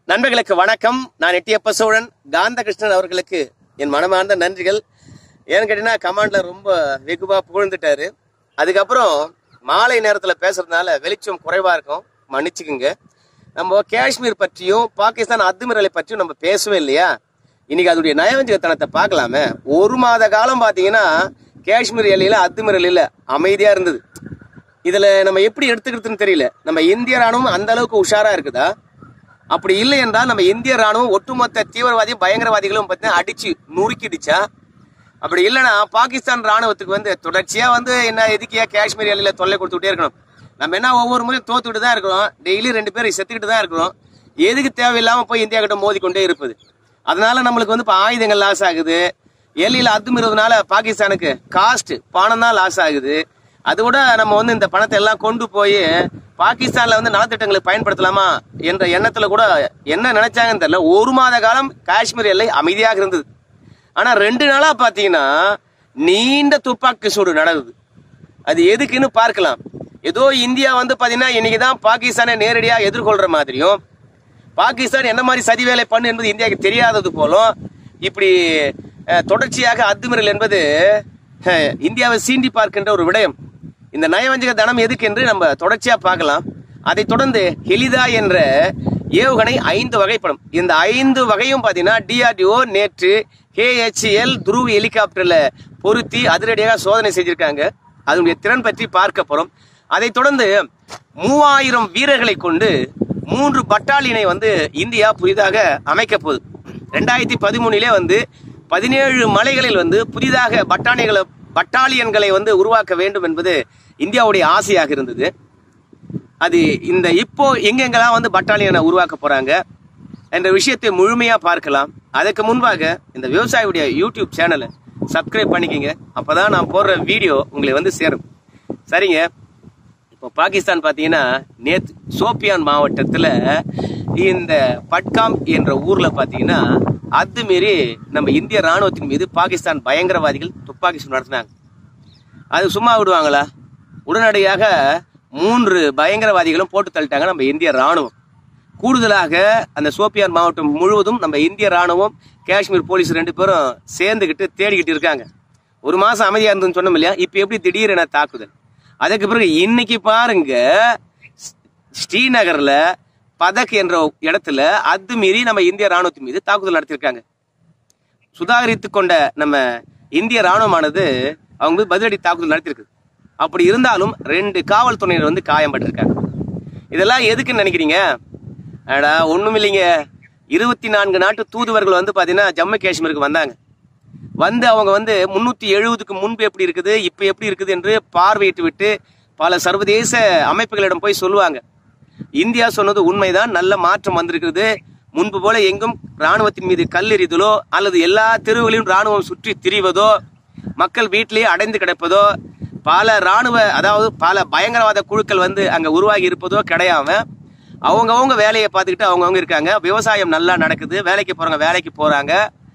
நண்பர்களுக்கு வணக்கம் நான் எட்டியப்ப சோழன் காந்தகிருஷ்ணன் அவர்களுக்கு என் மனமார்ந்த நன்றிகள் ஏன்னு கேட்டீங்கன்னா கமாண்ட்ல ரொம்ப வெகுவா புகழ்ந்துட்டாரு அதுக்கப்புறம் மாலை நேரத்துல பேசுறதுனால வெளிச்சம் குறைவா இருக்கும் மன்னிச்சுக்குங்க நம்ம காஷ்மீர் பற்றியும் பாகிஸ்தான் அத்துமீறலை பற்றியும் நம்ம பேசவே இல்லையா இன்னைக்கு அதோடைய நயவஞ்சகத்தனத்தை பார்க்கலாமே ஒரு மாத காலம் பார்த்தீங்கன்னா காஷ்மீர் எல்லையில அத்துமீறல் இல்ல அமைதியா இருந்தது இதுல நம்ம எப்படி எடுத்துக்கிறதுன்னு தெரியல நம்ம இந்திய ராணுவம் அந்த அளவுக்கு உஷாரா இருக்குதா அப்படி இல்லை என்றால் நம்ம இந்திய ராணுவம் ஒட்டுமொத்த தீவிரவாதி பயங்கரவாதிகளும் பத்தி அடிச்சு நுறுக்கிடுச்சா அப்படி இல்லைன்னா பாகிஸ்தான் ராணுவத்துக்கு வந்து தொடர்ச்சியா வந்து என்ன எதுக்கியா காஷ்மீர் எல்லையில தொல்லை கொடுத்துட்டே இருக்கணும் நம்ம என்ன ஒவ்வொரு முறையும் தோத்துக்கிட்டு தான் இருக்கிறோம் டெய்லி ரெண்டு பேரும் செத்துக்கிட்டு தான் இருக்கிறோம் எதுக்கு தேவையில்லாம போய் இந்தியா கிட்ட மோதி கொண்டே இருப்பது அதனால நம்மளுக்கு வந்து இப்போ ஆயுதங்கள் லாஸ் ஆகுது எல்லையில அத்துமீறதுனால பாகிஸ்தானுக்கு காஸ்ட் பணம் தான் லாஸ் ஆகுது அது கூட நம்ம வந்து இந்த பணத்தை எல்லாம் கொண்டு போய் பாகிஸ்தான்ல வந்து நலத்திட்டங்களுக்கு பயன்படுத்தலாமா என்ற எண்ணத்துல கூட என்ன நினைச்சாங்கன்னு தெரியல ஒரு மாத காலம் காஷ்மீர் எல்லை அமைதியாக இருந்தது ஆனா ரெண்டு நாளா பாத்தீங்கன்னா நீண்ட துப்பாக்கி சூடு நடக்குது அது எதுக்குன்னு பார்க்கலாம் ஏதோ இந்தியா வந்து பாத்தீங்கன்னா இன்னைக்கு தான் பாகிஸ்தானை நேரடியா எதிர்கொள்ற மாதிரியும் பாகிஸ்தான் என்ன மாதிரி சதி வேலை பண்ணு என்பது இந்தியாவுக்கு தெரியாதது போலும் இப்படி அஹ், தொடர்ச்சியாக அத்துமீறல் என்பது அஹ், இந்தியாவை சீண்டி பார்க்கின்ற ஒரு விடயம் இந்த நயவஞ்சக தனம் எதுக்கு என்று நம்ம தொடர்ச்சியா பார்க்கலாம் அதைத் தொடர்ந்து ஹெலிதா என்ற ஏவுகணை ஐந்து வகைப்படும் இந்த ஐந்து வகையும் பார்த்தீங்கன்னா டிஆர்டிஓ நேற்று கேஹெச்எல் துருவ் ஹெலிகாப்டர்ல பொருத்தி அதிரடியாக சோதனை செஞ்சிருக்காங்க அதனுடைய திறன் பற்றி பார்க்க போறோம் அதைத் தொடர்ந்து மூவாயிரம் வீரர்களை கொண்டு மூன்று பட்டாலியனை வந்து இந்தியா புதிதாக அமைக்க போகுது ரெண்டாயிரத்தி பதிமூணிலே வந்து பதினேழு மலைகளில் வந்து புதிதாக பட்டாணிகளை பட்டாலியன்களை வந்து உருவாக்க வேண்டும் என்பது இந்தியாவுடைய ஆசையாக இருந்தது அது இந்த இப்போ எங்கெங்கெல்லாம் வந்து பட்டாலியனை உருவாக்க போறாங்க என்ற விஷயத்தை முழுமையா பார்க்கலாம் அதுக்கு முன்பாக இந்த விவசாயியுடைய யூடியூப் சேனலை சப்ஸ்கிரைப் பண்ணிக்கங்க அப்பதான் நான் போடுற வீடியோ உங்களை வந்து சேரும் சரிங்க இப்போ பாகிஸ்தான் பார்த்தீங்கன்னா நேத்து சோப்பியான் மாவட்டத்தில் இந்த பட்காம் என்ற ஊர்ல பார்த்தீங்கன்னா அத்துமீறி நம்ம இந்திய ராணுவத்தின் மீது பாகிஸ்தான் பயங்கரவாதிகள் துப்பாக்கி சூடு நடத்தினாங்க அது சும்மா விடுவாங்களா உடனடியாக மூன்று பயங்கரவாதிகளும் போட்டு தள்ளிட்டாங்க நம்ம இந்திய ராணுவம் கூடுதலாக அந்த சோப்பியான் மாவட்டம் முழுவதும் நம்ம இந்திய ராணுவம் காஷ்மீர் போலீஸ் ரெண்டு பேரும் சேர்ந்துக்கிட்டு தேடிக்கிட்டு இருக்காங்க ஒரு மாசம் அமைதியா இருந்ததுன்னு சொன்னோம் இல்லையா இப்ப எப்படி திடீரென தாக்குதல் அதுக்கு பிறகு இன்னைக்கு பாருங்க ஸ்- ஸ்ரீநகர்ல பதக் என்ற இடத்துல அத்துமீறி நம்ம இந்திய ராணுவத்தின் மீது தாக்குதல் நடத்தியிருக்காங்க சுதாகரித்து கொண்ட நம்ம இந்திய ராணுவமானது அவங்க மீது பதிலடி தாக்குதல் நடத்தியிருக்கு அப்படி இருந்தாலும் ரெண்டு காவல்துறையினர் வந்து காயம்பட்டிருக்காங்க இதெல்லாம் எதுக்குன்னு நினைக்கிறீங்க அடா ஒண்ணும் இல்லைங்க இருபத்தி நான்கு நாட்டு தூதுவர்கள் வந்து பாத்தீங்கன்னா ஜம்மு காஷ்மீருக்கு வந்தாங்க வந்து அவங்க வந்து முன்னூத்தி எழுபதுக்கு முன்பு எப்படி இருக்குது இப்ப எப்படி இருக்குது என்று பார்வையிட்டு விட்டு பல சர்வதேச அமைப்புகளிடம் போய் சொல்லுவாங்க இந்தியா சொன்னது உண்மைதான் நல்ல மாற்றம் வந்திருக்கிறது முன்பு போல எங்கும் ராணுவத்தின் மீது கல்லெறிதலோ அல்லது எல்லா தெருவுகளையும் ராணுவம் சுற்றி திரிவதோ மக்கள் வீட்டிலேயே அடைந்து கிடப்பதோ பல ராணுவ அதாவது பல பயங்கரவாத குழுக்கள் வந்து அங்க உருவாகி இருப்பதோ கிடையாம அவங்கவங்க வேலையை பார்த்துக்கிட்டு அவங்கவங்க இருக்காங்க விவசாயம் நல்லா நடக்குது வேலைக்கு போறவங்க வேலைக்கு போறாங்க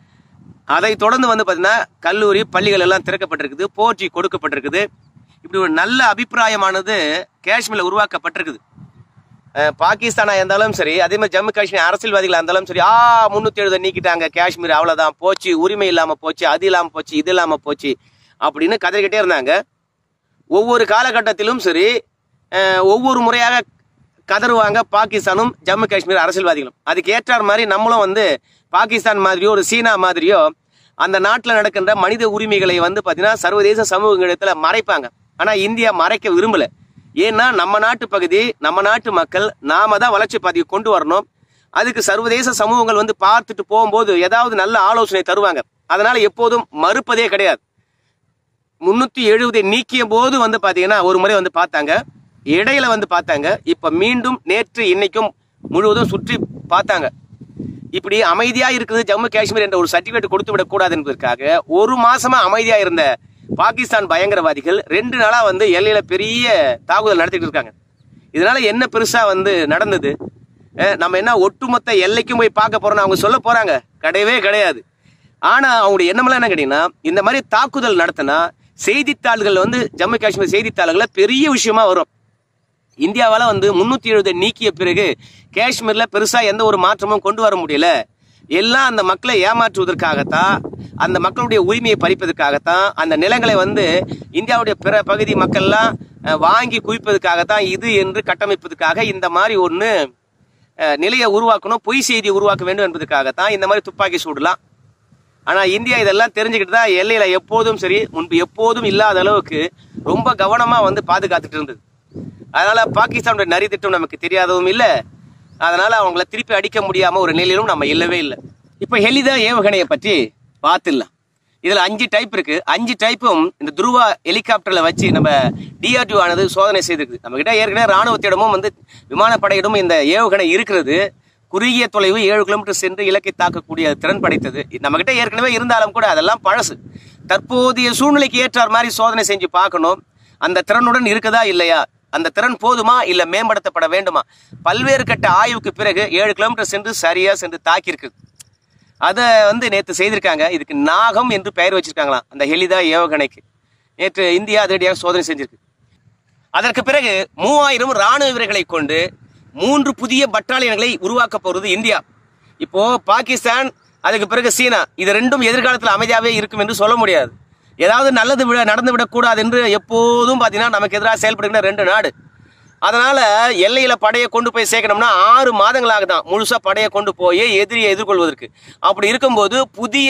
அதை தொடர்ந்து வந்து பார்த்தீங்கன்னா கல்லூரி பள்ளிகள் எல்லாம் திறக்கப்பட்டிருக்குது போற்றி கொடுக்கப்பட்டிருக்குது இப்படி ஒரு நல்ல அபிப்பிராயமானது காஷ்மீர்ல உருவாக்கப்பட்டிருக்குது அஹ் பாகிஸ்தானா இருந்தாலும் சரி அதே மாதிரி ஜம்மு காஷ்மீர் அரசியல்வாதிகளா இருந்தாலும் சரி ஆ முன்னூத்தி எழுபது நீக்கிட்டாங்க காஷ்மீர் அவ்வளவுதான் போச்சு உரிமை இல்லாம போச்சு அது இல்லாம போச்சு இது இல்லாம போச்சு அப்படின்னு கதறிக்கிட்டே இருந்தாங்க ஒவ்வொரு காலகட்டத்திலும் சரி அஹ், ஒவ்வொரு முறையாக கதறுவாங்க பாகிஸ்தானும் ஜம்மு காஷ்மீர் அரசியல்வாதிகளும் அதுக்கு ஏற்றார் மாதிரி நம்மளும் வந்து பாகிஸ்தான் மாதிரியோ ஒரு சீனா மாதிரியோ அந்த நாட்டில் நடக்கின்ற மனித உரிமைகளை வந்து பார்த்தீங்கன்னா சர்வதேச சமூகங்களிடத்துல மறைப்பாங்க ஆனால் இந்தியா மறைக்க விரும்பல ஏன்னா நம்ம நாட்டு பகுதி நம்ம நாட்டு மக்கள் நாம தான் வளர்ச்சி பாதையை கொண்டு வரணும் அதுக்கு சர்வதேச சமூகங்கள் வந்து பார்த்துட்டு போகும்போது ஏதாவது நல்ல ஆலோசனை தருவாங்க அதனால எப்போதும் மறுப்பதே கிடையாது முன்னூத்தி எழுபதை நீக்கிய போது வந்து பாத்தீங்கன்னா ஒரு முறை வந்து பார்த்தாங்க இடையில வந்து பார்த்தாங்க இப்ப மீண்டும் நேற்று இன்னைக்கும் முழுவதும் சுற்றி பார்த்தாங்க இப்படி அமைதியா இருக்குது ஜம்மு காஷ்மீர் என்ற ஒரு சர்டிபிகேட் கொடுத்து விடக் கூடாது என்பதற்காக ஒரு மாசமா அமைதியா இருந்த பாகிஸ்தான் பயங்கரவாதிகள் ரெண்டு நாளா வந்து எல்லையில பெரிய தாக்குதல் நடத்திட்டு இருக்காங்க இதனால என்ன பெருசா வந்து நடந்தது அஹ் நம்ம என்ன ஒட்டுமொத்த எல்லைக்கும் போய் பார்க்க போறோம்னு அவங்க சொல்ல போறாங்க கிடையவே கிடையாது ஆனா அவங்களுடைய எண்ணமெல்லாம் என்ன கேட்டீங்கன்னா இந்த மாதிரி தாக்குதல் நடத்தினா செய்தித்தாள்கள் வந்து ஜம்மு காஷ்மீர் செய்தித்தாள்கள்ல பெரிய விஷயமா வரும் இந்தியாவால வந்து முன்னூத்தி எழுபது நீக்கிய பிறகு காஷ்மீர்ல பெருசா எந்த ஒரு மாற்றமும் கொண்டு வர முடியல எல்லாம் அந்த மக்களை ஏமாற்றுவதற்காகத்தான் அந்த மக்களுடைய உரிமையை பறிப்பதற்காகத்தான் அந்த நிலங்களை வந்து இந்தியாவுடைய பிற பகுதி மக்கள்லாம் அஹ், வாங்கி குவிப்பதற்காகத்தான் இது என்று கட்டமைப்பதற்காக இந்த மாதிரி ஒன்று நிலையை உருவாக்கணும் பொய் செய்தியை உருவாக்க வேண்டும் என்பதற்காகத்தான் இந்த மாதிரி துப்பாக்கி சூடலாம் ஆனா இந்தியா இதெல்லாம் தெரிஞ்சுக்கிட்டு தான் எல்லையில எப்போதும் சரி முன்பு எப்போதும் இல்லாத அளவுக்கு ரொம்ப கவனமா வந்து பாதுகாத்துட்டு இருந்தது அதனால பாகிஸ்தானுடைய நரி திட்டம் நமக்கு தெரியாததும் இல்ல அதனால அவங்கள திருப்பி அடிக்க முடியாம ஒரு நிலையிலும் நம்ம இல்லவே இல்லை இப்ப ஹெலிதா ஏவுகணையை பற்றி பார்த்துடலாம் இதுல அஞ்சு டைப் இருக்கு அஞ்சு டைப்பும் இந்த துருவா ஹெலிகாப்டர்ல வச்சு நம்ம டிஆர்டிஓ ஆனது சோதனை செய்திருக்கு நம்ம கிட்ட ஏற்கனவே ராணுவத்திடமும் வந்து விமானப்படையிடமும் இந்த ஏவுகணை இருக்கிறது குறுகிய தொலைவு ஏழு கிலோமீட்டர் சென்று இலக்கை தாக்கக்கூடிய திறன் படைத்தது நம்ம கிட்ட ஏற்கனவே இருந்தாலும் கூட அதெல்லாம் பழசு தற்போதைய சூழ்நிலைக்கு ஏற்றார் மாதிரி சோதனை செஞ்சு பார்க்கணும் அந்த திறனுடன் இருக்குதா இல்லையா அந்த திறன் போதுமா இல்ல மேம்படுத்தப்பட வேண்டுமா பல்வேறு கட்ட ஆய்வுக்கு பிறகு ஏழு கிலோமீட்டர் சென்று சரியா சென்று தாக்கியிருக்கு அதை வந்து நேற்று செய்திருக்காங்க இதுக்கு நாகம் என்று பெயர் வச்சிருக்காங்களாம் அந்த ஹெலிதா ஏவுகணைக்கு நேற்று இந்தியா அதிரடியாக சோதனை செஞ்சிருக்கு அதற்கு பிறகு மூவாயிரம் ராணுவ வீரர்களை கொண்டு மூன்று புதிய பட்டாலியன்களை உருவாக்க போறது இந்தியா இப்போ பாகிஸ்தான் அதுக்கு பிறகு சீனா இது ரெண்டும் எதிர்காலத்தில் அமைதியாகவே இருக்கும் என்று சொல்ல முடியாது ஏதாவது நல்லது விட நடந்து விடக்கூடாது என்று எப்போதும் பார்த்தீங்கன்னா நமக்கு எதிராக செயல்படுகிற ரெண்டு நாடு அதனால எல்லையில படையை கொண்டு போய் சேர்க்கணும்னா ஆறு மாதங்களாக தான் முழுசா படையை கொண்டு போய் எதிரியை எதிர்கொள்வதற்கு அப்படி இருக்கும்போது புதிய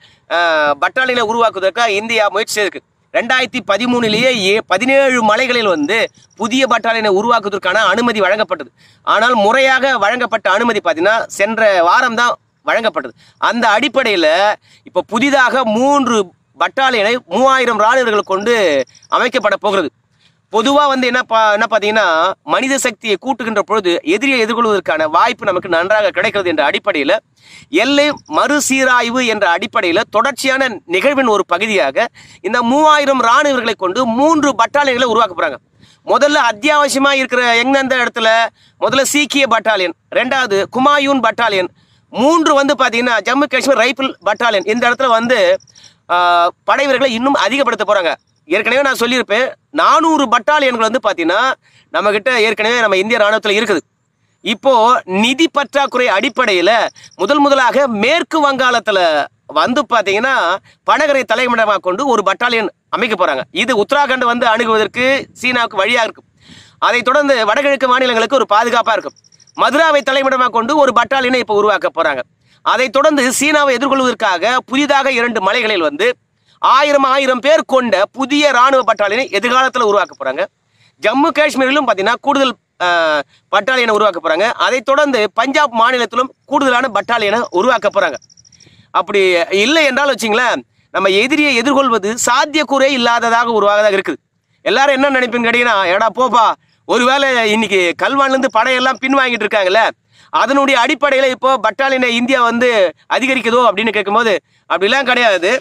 அஹ், பட்டாலியனை உருவாக்குவதற்காக இந்தியா முயற்சி செய்திருக்கு ரெண்டாயிரத்தி பதிமூணுலேயே ஏ பதினேழு மலைகளில் வந்து புதிய பட்டாலியனை உருவாக்குவதற்கான அனுமதி வழங்கப்பட்டது ஆனால் முறையாக வழங்கப்பட்ட அனுமதி பார்த்தீங்கன்னா சென்ற வாரம் தான் வழங்கப்பட்டது அந்த அடிப்படையில் இப்போ புதிதாக மூன்று பட்டாலியனை மூவாயிரம் ராணுவர்கள் கொண்டு அமைக்கப்பட போகிறது பொதுவா வந்து என்ன பா என்ன பார்த்தீங்கன்னா மனித சக்தியை கூட்டுகின்ற பொழுது எதிரியை எதிர்கொள்வதற்கான வாய்ப்பு நமக்கு நன்றாக கிடைக்கிறது என்ற அடிப்படையில் எல்லை மறுசீராய்வு என்ற அடிப்படையில் தொடர்ச்சியான நிகழ்வின் ஒரு பகுதியாக இந்த மூவாயிரம் ராணுவர்களை கொண்டு மூன்று பட்டாலியன்களை உருவாக்க போறாங்க முதல்ல அத்தியாவசியமா இருக்கிற எந்தெந்த இடத்துல முதல்ல சீக்கிய பட்டாலியன் ரெண்டாவது குமாயூன் பட்டாலியன் மூன்று வந்து பாத்தீங்கன்னா ஜம்மு காஷ்மீர் ரைபிள் பட்டாலியன் இந்த இடத்துல வந்து ஆஹ், படை வீரர்களை இன்னும் அதிகப்படுத்த போறாங்க ஏற்கனவே நான் சொல்லியிருப்பேன் நானூறு பட்டாலியன்கள் வந்து பாத்தீங்கன்னா நம்ம கிட்ட ஏற்கனவே நம்ம இந்திய ராணுவத்தில் இருக்குது இப்போ நிதி பற்றாக்குறை அடிப்படையில் முதல் முதலாக மேற்கு வங்காளத்துல வந்து பாத்தீங்கன்னா பனகரை தலைமையிடமாக கொண்டு ஒரு பட்டாலியன் அமைக்க போறாங்க இது உத்தராகண்ட் வந்து அணுகுவதற்கு சீனாவுக்கு வழியாக இருக்கும் அதைத் தொடர்ந்து வடகிழக்கு மாநிலங்களுக்கு ஒரு பாதுகாப்பா இருக்கும் மதுராவை தலைமையிடமாக கொண்டு ஒரு பட்டாலியனை இப்போ உருவாக்க போறாங்க அதைத் தொடர்ந்து சீனாவை எதிர்கொள்வதற்காக புதிதாக இரண்டு மலைகளில் வந்து ஆயிரம் ஆயிரம் பேர் கொண்ட புதிய ராணுவ பட்டாலியனை எதிர்காலத்தில் உருவாக்க போறாங்க ஜம்மு காஷ்மீரிலும் பார்த்தீங்கன்னா கூடுதல் ஆஹ், பட்டாலியனை உருவாக்க போறாங்க அதைத் தொடர்ந்து பஞ்சாப் மாநிலத்திலும் கூடுதலான பட்டாலியனை உருவாக்க போறாங்க அப்படி இல்லை என்றால் வச்சுங்களேன் நம்ம எதிரியை எதிர்கொள்வது சாத்தியக்கூறே இல்லாததாக உருவாகதாக இருக்குது எல்லாரும் என்ன நினைப்பீங்க கேட்டீங்கன்னா ஏடா போப்பா ஒருவேளை இன்னைக்கு கல்வான்லேருந்து படையெல்லாம் பின்வாங்கிட்டு இருக்காங்கல்ல அதனுடைய அடிப்படையில் இப்போ பட்டாலியனை இந்தியா வந்து அதிகரிக்குதோ அப்படின்னு கேட்கும்போது அப்படிலாம் கிடையாது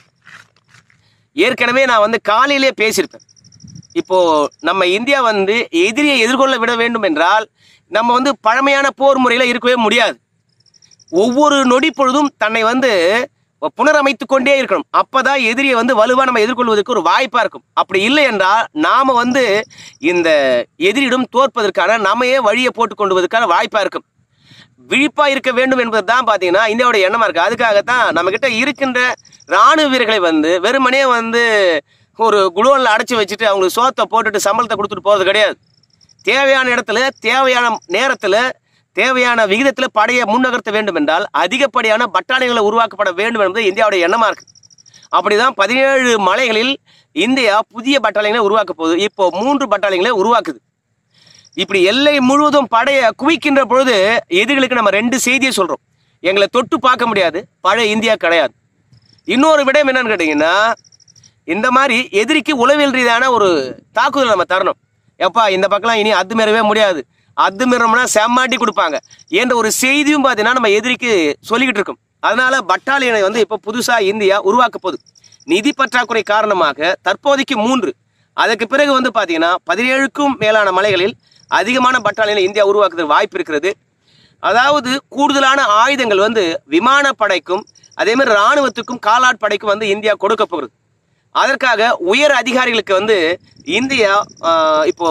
ஏற்கனவே நான் வந்து காலையிலே பேசியிருப்பேன் இப்போ நம்ம இந்தியா வந்து எதிரியை எதிர்கொள்ள விட வேண்டும் என்றால் நம்ம வந்து பழமையான போர் முறையில இருக்கவே முடியாது ஒவ்வொரு நொடி பொழுதும் தன்னை வந்து புனரமைத்துக் கொண்டே இருக்கணும் அப்பதான் எதிரியை வந்து வலுவா நம்ம எதிர்கொள்வதற்கு ஒரு வாய்ப்பா இருக்கும் அப்படி இல்லை என்றால் நாம வந்து இந்த எதிரியிடம் தோற்பதற்கான நம்மையே வழியை போட்டு கொண்டுவதற்கான வாய்ப்பா இருக்கும் விழிப்பா இருக்க வேண்டும் என்பது தான் பாத்தீங்கன்னா இந்தியாவோட எண்ணமா இருக்கு அதுக்காகத்தான் நம்ம கிட்ட இருக்கின்ற ராணுவ வீரர்களை வந்து வெறுமனே வந்து ஒரு குடோன்ல அடைச்சி வச்சுட்டு அவங்களுக்கு சோத்தை போட்டுட்டு சம்பளத்தை கொடுத்துட்டு போறது கிடையாது தேவையான இடத்துல தேவையான நேரத்துல தேவையான விகிதத்துல படையை முன்னகர்த்த வேண்டும் என்றால் அதிகப்படியான பட்டாளிகளை உருவாக்கப்பட வேண்டும் என்பது இந்தியாவுடைய எண்ணமா இருக்கு அப்படிதான் பதினேழு மலைகளில் இந்தியா புதிய பட்டாளிகளை உருவாக்க போகுது இப்போ மூன்று பட்டாளிகளை உருவாக்குது இப்படி எல்லை முழுவதும் படையை குவிக்கின்ற பொழுது எதிரிகளுக்கு நம்ம ரெண்டு செய்தியை சொல்றோம் எங்களை தொட்டு பார்க்க முடியாது பழைய இந்தியா கிடையாது இன்னொரு விடயம் என்னன்னு கேட்டீங்கன்னா இந்த மாதிரி எதிரிக்கு உளவியல் ரீதியான ஒரு தாக்குதல் நம்ம தரணும் எப்பா இந்த பக்கம்லாம் இனி அத்துமீறவே முடியாது அத்துமீறோம்னா செம்மாட்டி கொடுப்பாங்க என்ற ஒரு செய்தியும் பார்த்தீங்கன்னா நம்ம எதிரிக்கு சொல்லிக்கிட்டு இருக்கோம் அதனால பட்டாலியனை வந்து இப்போ புதுசா இந்தியா உருவாக்க போகுது நிதி பற்றாக்குறை காரணமாக தற்போதைக்கு மூன்று அதுக்கு பிறகு வந்து பார்த்தீங்கன்னா பதினேழுக்கும் மேலான மலைகளில் அதிகமான பட்டாலியனை இந்தியா உருவாக்குறதுக்கு வாய்ப்பு இருக்கிறது அதாவது கூடுதலான ஆயுதங்கள் வந்து விமானப்படைக்கும் அதே மாதிரி ராணுவத்துக்கும் காலாட் படைக்கும் வந்து இந்தியா கொடுக்க போகிறது அதற்காக உயர் அதிகாரிகளுக்கு வந்து இந்தியா ஆஹ், இப்போ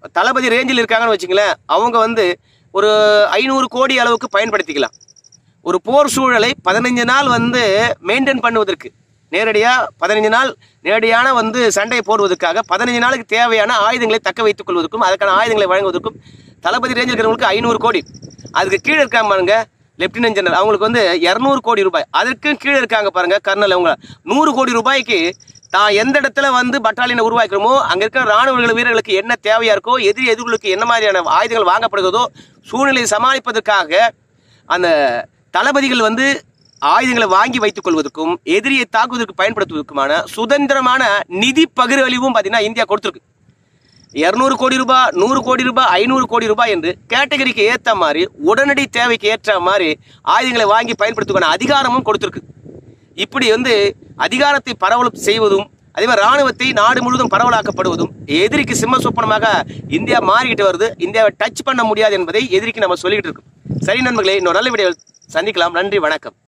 தளபதி ரேஞ்சில் இருக்காங்கன்னு வச்சுங்களேன் அவங்க வந்து ஒரு ஐநூறு கோடி அளவுக்கு பயன்படுத்திக்கலாம் ஒரு போர் சூழலை பதினஞ்சு நாள் வந்து மெயின்டைன் பண்ணுவதற்கு நேரடியாக பதினஞ்சு நாள் நேரடியான வந்து சண்டையை போடுவதற்காக பதினஞ்சு நாளுக்கு தேவையான ஆயுதங்களை தக்க வைத்துக் கொள்வதற்கும் அதற்கான ஆயுதங்களை வழங்குவதற்கும் தளபதி ரேஞ்சில் இருக்கிறவங்களுக்கு ஐநூறு கோடி அதுக்கு கீழே இருக்காங்க பாருங்க லெப்டினன்ட் ஜெனரல் அவங்களுக்கு வந்து இரநூறு கோடி ரூபாய் அதற்கும் கீழே இருக்காங்க பாருங்க கர்னல் அவங்க நூறு கோடி ரூபாய்க்கு தான் எந்த இடத்துல வந்து பட்டாலியனை உருவாக்குறோமோ அங்க இருக்கிற ராணுவ வீரர்களுக்கு என்ன தேவையா இருக்கோ எதிரி எதிர்களுக்கு என்ன மாதிரியான ஆயுதங்கள் வாங்கப்படுகிறதோ சூழ்நிலையை சமாளிப்பதற்காக அந்த தளபதிகள் வந்து ஆயுதங்களை வாங்கி வைத்துக் கொள்வதற்கும் எதிரியை தாக்குவதற்கு பயன்படுத்துவதற்குமான சுதந்திரமான நிதி பகிர்வழிவும் பார்த்தீங்கன்னா இந்தியா கொடுத்துருக்கு இருநூறு கோடி ரூபாய் நூறு கோடி ரூபாய் ஐநூறு கோடி ரூபாய் என்று கேட்டகரிக்கு ஏற்ற மாதிரி உடனடி தேவைக்கு ஏற்ற மாதிரி ஆயுதங்களை வாங்கி பயன்படுத்துவதற்கான அதிகாரமும் கொடுத்துருக்கு இப்படி வந்து அதிகாரத்தை பரவல் செய்வதும் அதே மாதிரி ராணுவத்தை நாடு முழுவதும் பரவலாக்கப்படுவதும் எதிரிக்கு சிம்ம சொப்பனமாக இந்தியா மாறிக்கிட்டு வருது இந்தியாவை டச் பண்ண முடியாது என்பதை எதிரிக்கு நம்ம சொல்லிட்டு இருக்கோம் சரி நண்பர்களே இன்னொரு நல்ல வீடியோ சந்திக்கலாம் நன்றி வணக்கம்